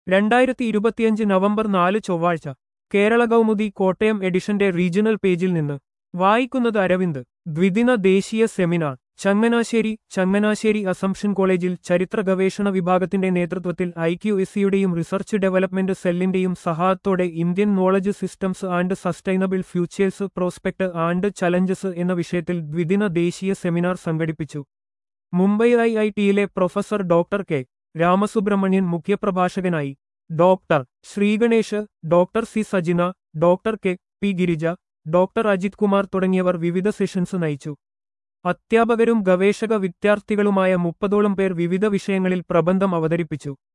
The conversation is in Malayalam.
രണ്ടായിരത്തി ഇരുപത്തിയഞ്ച് നവംബർ നാല് ചൊവ്വാഴ്ച കേരള കൗമുദി കോട്ടയം എഡിഷന്റെ റീജിയണൽ പേജിൽ നിന്ന് വായിക്കുന്നത് അരവിന്ദ് ദ്വിദിന ദേശീയ സെമിനാർ ചങ്ങനാശ്ശേരി ചങ്ങനാശ്ശേരി അസംഷൻ കോളേജിൽ ചരിത്ര ഗവേഷണ വിഭാഗത്തിന്റെ നേതൃത്വത്തിൽ ഐ ക്യു എസ് സിയുടെയും റിസർച്ച് ഡെവലപ്മെന്റ് സെല്ലിന്റെയും സഹായത്തോടെ Indian knowledge systems and sustainable futures prospect and challenges എന്ന വിഷയത്തിൽ ദ്വിദിന ദേശീയ സെമിനാർ സംഘടിപ്പിച്ചു മുംബൈ ഐ ഐ ടിയിലെ പ്രൊഫസർ ഡോക്ടർ കെ രാമസുബ്രഹ്മണ്യൻ മുഖ്യപ്രഭാഷകനായി doctor Sreeganesh doctor C Sajina doctor K P Girija doctor Ajith Kumar തുടങ്ങിയവർ വിവിധ സെഷൻസ് നയിച്ചു അധ്യാപകരും ഗവേഷക വിദ്യാർത്ഥികളുമായ മുപ്പതോളം പേർ വിവിധ വിഷയങ്ങളിൽ പ്രബന്ധം അവതരിപ്പിച്ചു